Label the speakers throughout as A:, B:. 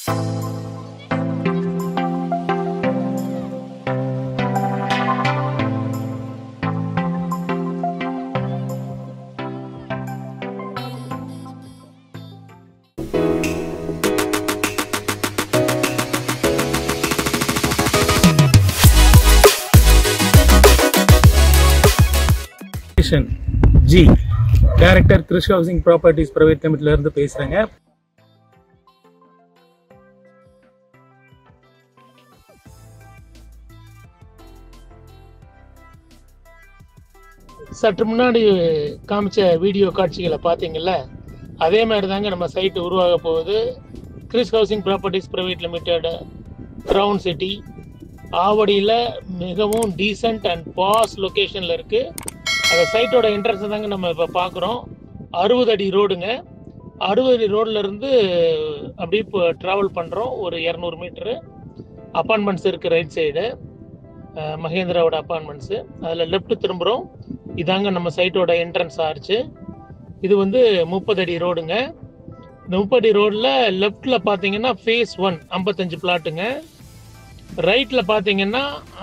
A: Kishan ji director Krish housing properties private லிமிட்ல இருந்து பேசுறேங்க சற்று முன்னாடி காமிச்ச வீடியோ காட்சிகளை பார்த்தீங்கல்ல அதே மாதிரி தாங்க நம்ம சைட் உருவாக போகுது Kris housing properties private limited crown city ஆவடியில் மிகவும் டீசென்ட் அண்ட் பாஸ் லொக்கேஷனில் இருக்குது அந்த சைட்டோட என்ட்ரன்ஸை தாங்க நம்ம இப்போ பார்க்குறோம் அறுபது அடி ரோடுங்க அறுபது அடி ரோட்ல இருந்து அப்படியே இப்போ ட்ராவல் பண்ணுறோம் ஒரு இரநூறு மீட்ரு அப்பார்ட்மெண்ட்ஸ் இருக்குது ரைட் சைடு மகேந்திராவோட அப்பார்ட்மெண்ட்ஸு அதில் லெஃப்ட் திரும்புகிறோம் இதாங்க நம்ம சைட்டோட என்ட்ரன்ஸ் ஆர்ச்சு இது வந்து முப்பது அடி ரோடுங்க இந்த முப்பது அடி ரோடில் லெஃப்டில் பார்த்தீங்கன்னா ஃபேஸ் ஒன் ஐம்பத்தஞ்சு பிளாட்டுங்க ரைட்டில் பார்த்தீங்கன்னா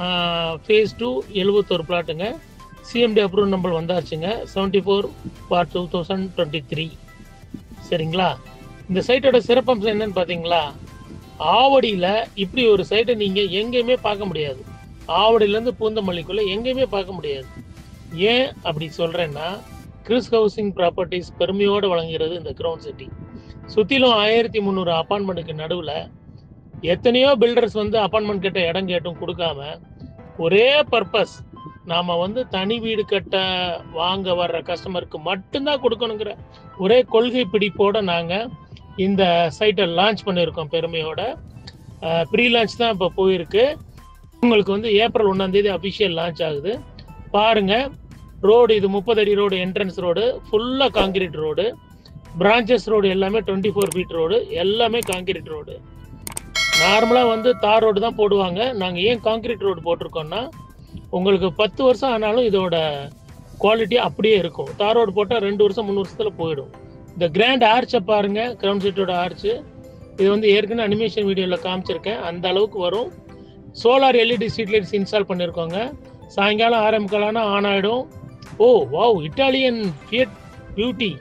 A: ஃபேஸ் டூ எழுபத்தோரு பிளாட்டுங்க சிஎம்டி அப்ரூவ் நம்பர் வந்தாச்சுங்க seventy four bar two thousand twenty three சரிங்களா இந்த சைட்டோட சிறப்பம்சம் என்னன்னு பார்த்தீங்களா ஆவடியில் இப்படி ஒரு சைட்டை நீங்கள் எங்கேயுமே பார்க்க முடியாது ஆவடியிலேருந்து பூந்தமல்லிக்குள்ளே எங்கேயுமே பார்க்க முடியாது ஏன் அப்படி சொல்கிறேன்னா கிறிஸ் ஹவுசிங் ப்ராப்பர்ட்டிஸ் பெருமையோடு வழங்குகிறது இந்த கிரவுண்ட் சிட்டி சுற்றிலும் ஆயிரத்தி முந்நூறு அப்பார்ட்மெண்ட்டுக்கு நடுவில் எத்தனையோ பில்டர்ஸ் வந்து அப்பார்ட்மெண்ட் கிட்ட இடம் கேட்டும் கொடுக்காம ஒரே பர்பஸ் நாம வந்து தனி வீடு கட்ட வாங்க வர்ற கஸ்டமருக்கு மட்டும்தான் கொடுக்கணுங்கிற ஒரே கொள்கை பிடிப்போட நாங்க இந்த சைட்டை லான்ச் பண்ணியிருக்கோம் பெருமையோட ப்ரீ லான்ச் தான் இப்போ போயிருக்கு உங்களுக்கு வந்து ஏப்ரல் ஒன்றாம் தேதி அஃபிஷியல் லான்ச் ஆகுது பாருங்க ரோடு இது முப்பது அடி ரோடு என்ட்ரன்ஸ் ரோடு ஃபுல்லாக காங்கிரீட் ரோடு பிரான்ச்சஸ் ரோடு எல்லாமே டுவெண்ட்டி ஃபோர் ஃபீட் ரோடு எல்லாமே காங்கிரீட் ரோடு நார்மலாக வந்து தார் ரோடு தான் போடுவாங்க நாங்கள் ஏன் காங்கிரீட் ரோடு போட்டிருக்கோம்னா உங்களுக்கு பத்து வருஷம் ஆனாலும் இதோட குவாலிட்டி அப்படியே இருக்கும் தார் ரோடு போட்டால் ரெண்டு வருஷம் மூணு வருஷத்தில் போயிடும் இந்த கிராண்ட் ஆர்ச்சை பாருங்க கிரவுண்ட் சீட்டோட ஆர்ச்சு இது வந்து ஏற்கனவே அனிமேஷன் வீடியோவில் காமிச்சிருக்கேன் அந்த அளவுக்கு வரும் solar LED street lights install பண்ணியிருக்கோங்க சாயங்காலம் ஆரம்பிக்கலாம்னா ஆன் ஆகிடும் oh wow Italian Fiat beauty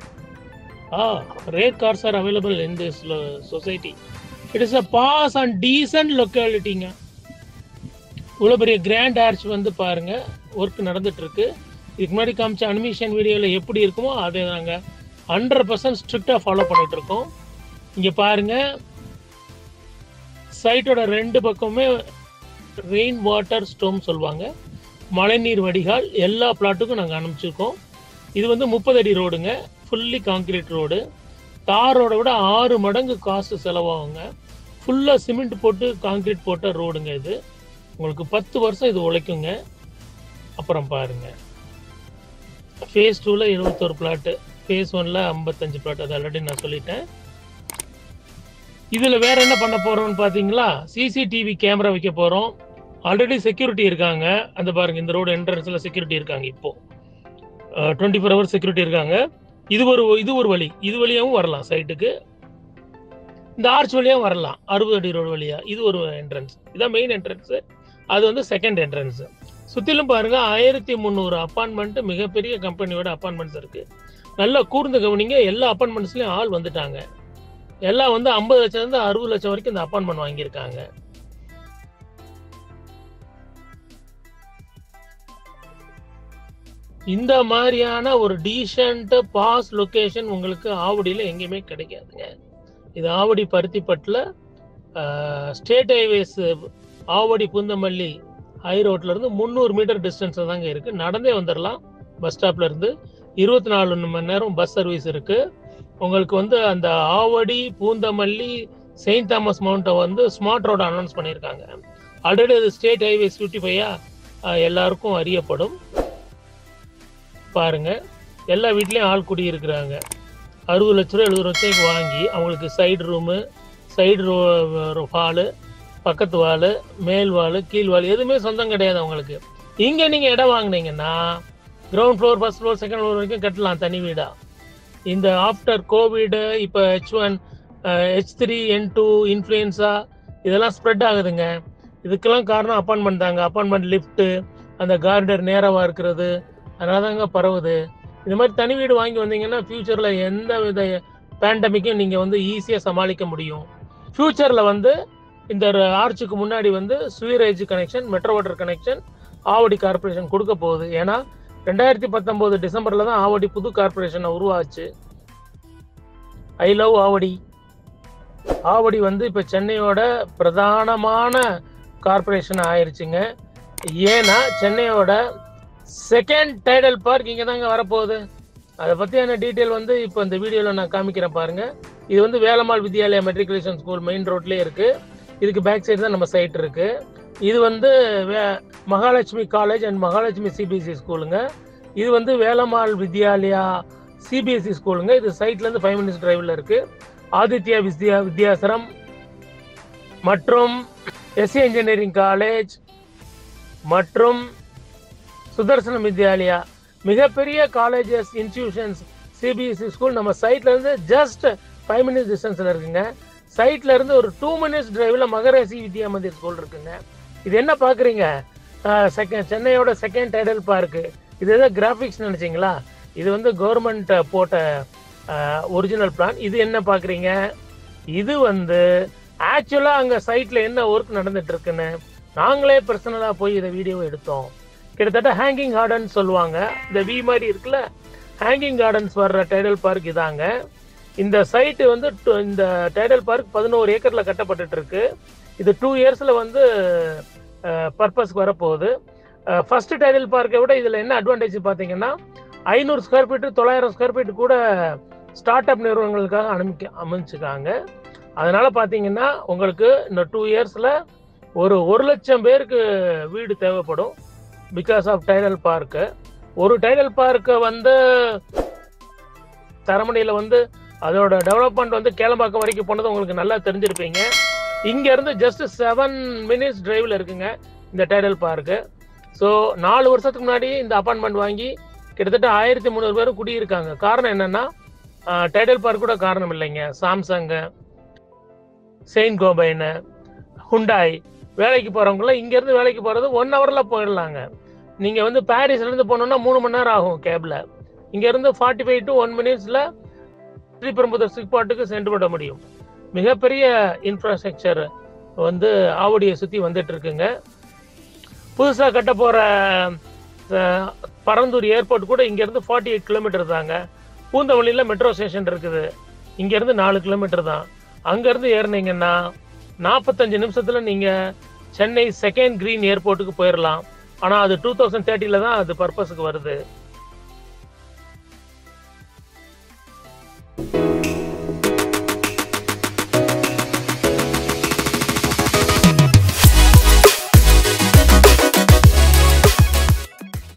A: A rate cars are available in this society it is a posh and decent லொக்காலிட்டிங்க இவ்வளோ பெரிய கிராண்ட் ஆர்ச் வந்து பாருங்க ஒர்க் நடந்துட்டு இருக்கு இதுக்கு முன்னாடி காமிச்ச அனிமேஷன் வீடியோவில் எப்படி இருக்குமோ அதை நாங்கள் ஹண்ட்ரட் பர்சன்ட் ஸ்ட்ரிக்டாக ஃபாலோ பண்ணிட்டு இருக்கோம் இங்கே பாருங்க சைட்டோட ரெண்டு பக்கமுமே ரெயின் வாட்டர் ஸ்டோம் சொல்லுவாங்க மழைநீர் வடிகால் எல்லா பிளாட்டுக்கும் நாங்கள் அனுப்பிச்சிருக்கோம் இது வந்து முப்பது அடி ரோடுங்க ஃபுல்லி காங்கிரீட் ரோடு தாரோட விட ஆறு மடங்கு காசு செலவாகுங்க ஃபுல்லாக சிமெண்ட் போட்டு காங்கிரீட் போட்ட ரோடுங்க இது உங்களுக்கு பத்து வருஷம் இது உழைக்குங்க அப்புறம் பாருங்க ஃபேஸ் டூவில் எழுபத்தோரு பிளாட்டு ஃபேஸ் ஒனில் ஐம்பத்தஞ்சு பிளாட் அது ஆல்ரெடி நான் சொல்லிட்டேன் இதில் வேற என்ன பண்ண போகிறோம்னு பார்த்தீங்களா சிசிடிவி கேமரா வைக்க போகிறோம் ஆல்ரெடி செக்யூரிட்டி இருக்காங்க அந்த பாருங்க இந்த ரோடு என்ட்ரன்ஸில் செக்யூரிட்டி இருக்காங்க இப்போ டுவெண்ட்டி ஃபோர் ஹவர்ஸ் செக்யூரிட்டி இருக்காங்க இது ஒரு இது ஒரு வழி இது வழியாகவும் வரலாம் சைட்டுக்கு இந்த ஆர்ச் வழியாகவும் வரலாம் அறுபது அடி ரோடு வழியா இது ஒரு என்ட்ரன்ஸ் இதான் மெயின் என்ட்ரன்ஸ் அது வந்து செகண்ட் என்ட்ரன்ஸ் சுற்றிலும் பாருங்க ஆயிரத்தி முந்நூறு அப்பார்ட்மெண்ட் மிகப்பெரிய கம்பெனியோட அப்பார்ட்மெண்ட்ஸ் இருக்கு நல்லா கூர்ந்து கவனிங்க எல்லா அப்பார்ட்மெண்ட்ஸ்லயும் ஆள் வந்துட்டாங்க எல்லாம் வந்து ஐம்பது லட்சம் இருந்து அறுபது லட்சம் வரைக்கும் இந்த அப்பார்ட்மெண்ட் வாங்கியிருக்காங்க இந்த மாதிரியான ஒரு டீசென்ட் பாஸ் லொகேஷன் உங்களுக்கு ஆவடியில் எங்கேயுமே கிடைக்காதுங்க இது ஆவடி பருத்திப்பட்டில் state highways Avadi Poonamallee high ரோட்ல இருந்து முந்நூறு மீட்டர் டிஸ்டன்ஸ் தாங்க இருக்கு நடந்தே வந்துடலாம் பஸ் ஸ்டாப்ல இருந்து இருபத்தி நாலு மணி நேரம் பஸ் சர்வீஸ் இருக்கு உங்களுக்கு வந்து அந்த ஆவடி பூந்தமல்லி செயின்ட் தாமஸ் மவுண்ட்டை வந்து ஸ்மார்ட் ரோடு அனௌன்ஸ் பண்ணியிருக்காங்க ஆல்ரெடி அது ஸ்டேட் ஹைவேஸ் ஃபிஃப்டி ஃபைவா எல்லாருக்கும் அறியப்படும் பாருங்க எல்லா வீட்லேயும் ஆள் குடியிருக்கிறாங்க அறுபது லட்ச ரூபா எழுபது லட்சம் வாங்கி அவங்களுக்கு side room side row hall பக்கத்து வால் மேல் வால் கீழ் வால் எதுவுமே சொந்தம் கிடையாது அவங்களுக்கு இங்கே நீங்கள் இடம் வாங்கினீங்கன்னா ground floor first floor second floor வரைக்கும் கட்டலாம் தனி வீடாக இந்த ஆஃப்டர் கோவிடு இப்போ H one H three N two influenza இதெல்லாம் ஸ்ப்ரெட் ஆகுதுங்க இதுக்கெல்லாம் காரணம் அப்பாயின்மெண்ட் தாங்க அப்பாயின்மெண்ட் லிஃப்ட்டு அந்த கார்டர் நேரமாக இருக்கிறது அதனால தாங்க பரவுது இந்த மாதிரி தனி வீடு வாங்கி வந்தீங்கன்னா ஃப்யூச்சரில் எந்த வித பேண்டமிக்கும் நீங்கள் வந்து ஈஸியாக சமாளிக்க முடியும் ஃப்யூச்சரில் வந்து இந்த ஆர்ச்சுக்கு முன்னாடி வந்து sewerage connection metro water connection Avadi corporation கொடுக்க போகுது ஏன்னா ரெண்டாயிரத்தி பத்தொம்போது டிசம்பரில் தான் ஆவடி புது கார்பரேஷனை உருவாச்சு ஐ லவ் ஆவடி ஆவடி வந்து இப்போ சென்னையோட பிரதானமான கார்பரேஷன் ஆயிருச்சுங்க ஏன்னா சென்னையோட செகண்ட் டைடல் பார்க் இங்கே தாங்க வரப்போகுது அதை பற்றியான டீட்டெயில் வந்து இப்போ இந்த வீடியோவில் நான் காமிக்கிறேன் பாருங்க இது வந்து Velammal Vidyalaya matriculation school main ரோட்லேயே இருக்குது இதுக்கு பேக் சைடு தான் நம்ம சைட் இருக்குது இது வந்து வே Mahalakshmi college and Mahalakshmi CBSE ஸ்கூலுங்க இது வந்து வேலம்மாள் வித்யாலயா சிபிஎஸ்சி ஸ்கூலுங்க இது சைட்லேருந்து ஃபைவ் மினிட்ஸ் டிரைவில் இருக்குது ஆதித்யா வித்யா வித்யாசரம் மற்றும் எஸ்சி இன்ஜினியரிங் காலேஜ் மற்றும் சுதர்சனம் வித்யாலயா மிகப்பெரிய காலேஜஸ் இன்ஸ்டிடியூஷன்ஸ் சிபிஎஸ்சி ஸ்கூல் நம்ம சைட்ல இருந்து ஜஸ்ட் ஃபைவ் மினிட்ஸ் டிஸ்டன்ஸ்ல இருக்குங்க சைட்ல இருந்து ஒரு டூ மினிட்ஸ் டிரைவ்ல மகரசி வித்யா மந்திர் ஸ்கூல் இருக்குங்க இது என்ன பாக்குறீங்க செகண்ட் சென்னையோட செகண்ட் டைடல் பார்க்கு இது எதாவது கிராஃபிக்ஸ் நினைச்சீங்களா இது வந்து கவர்மெண்ட் போட்ட ஒரிஜினல் பிளான் இது என்ன பாக்குறீங்க இது வந்து ஆக்சுவலா அங்க சைட்ல என்ன ஒர்க் நடந்துட்டு இருக்குன்னு நாங்களே பர்சனலா போய் இதை வீடியோ எடுத்தோம் கிட்டத்தட்ட ஹேங்கிங் கார்டன் சொல்லுவாங்க இந்த வி மாதிரி இருக்குல்ல ஹேங்கிங் கார்டன்ஸ் வர்ற டைடல் பார்க் இதாங்க இந்த சைட்டு வந்து டு- இந்த டைடல் பார்க் பதினோரு ஏக்கர்ல கட்டப்பட்டுட்டு இருக்கு இது டூ இயர்ஸ்ல வந்து பர்பஸ்க்கு வரப்போகுது ஃபர்ஸ்ட் டைடல் பார்க்கை விட இதுல என்ன அட்வான்டேஜ் பார்த்தீங்கன்னா ஐநூறு ஸ்கொயர் ஃபீட்டு தொள்ளாயிரம் ஸ்கொயர் ஃபீட் கூட ஸ்டார்ட் அப் நிறுவனங்களுக்காக அனுமதி அமைச்சிருக்காங்க அதனால பார்த்தீங்கன்னா உங்களுக்கு இந்த டூ இயர்ஸ்ல ஒரு ஒரு லட்சம் பேருக்கு வீடு தேவைப்படும் பிகாஸ் ஆஃப் டைடல் பார்க்கு ஒரு டைடல் பார்க்கை வந்து தரமணியில் வந்து அதோட டெவலப்மெண்ட் வந்து கேளம்பாக்கம் வரைக்கும் போனது உங்களுக்கு நல்லா தெரிஞ்சிருப்பீங்க இங்க இருந்து ஜஸ்ட் செவன் மினிட்ஸ் டிரைவ்ல இருக்குங்க இந்த டைடல் பார்க்கு ஸோ நாலு வருஷத்துக்கு முன்னாடி இந்த அப்பார்ட்மெண்ட் வாங்கி கிட்டத்தட்ட ஆயிரத்தி முந்நூறு பேரும் குடியிருக்காங்க காரணம் என்னன்னா டைடல் பார்க் கூட காரணம் இல்லைங்க சாம்சங்கு செயின்ட் கோபைனு ஹுண்டாய் வேலைக்கு போறவங்களாம் இங்க இருந்து வேலைக்கு போறது ஒன் ஹவர்ல போயிடலாங்க நீங்க வந்து பாரிஸ்ல இருந்து போனோம்னா மூணு மணி நேரம் ஆகும் கேப்ல இங்க இருந்து ஃபார்ட்டி ஃபைவ் டு ஒன் மினிட்ஸ்ல ஸ்ரீபெரும்புதூர் சிக்பாட்டுக்கு சென்று விட முடியும் மிகப்பெரிய இன்ஃப்ராஸ்ட்ரக்சர் வந்து ஆவடியை சுத்தி வந்துட்டு இருக்குங்க புதுசா கட்ட போற அஹ், பரந்தூர் ஏர்போர்ட் கூட இங்க இருந்து ஃபார்ட்டி எயிட் கிலோமீட்டர் தாங்க பூந்தமல்லியில மெட்ரோ ஸ்டேஷன் இருக்குது இங்க இருந்து நாலு கிலோமீட்டர் தான் அங்க இருந்து ஏறினீங்கன்னா நாற்பத்தஞ்சு நிமிஷத்துல நீங்க சென்னை செகண்ட் கிரீன் ஏர்போர்ட்டுக்கு போயிடலாம் ஆனா அது டூ தௌசண்ட் தேர்ட்டில தான் அது பர்பஸுக்கு வருது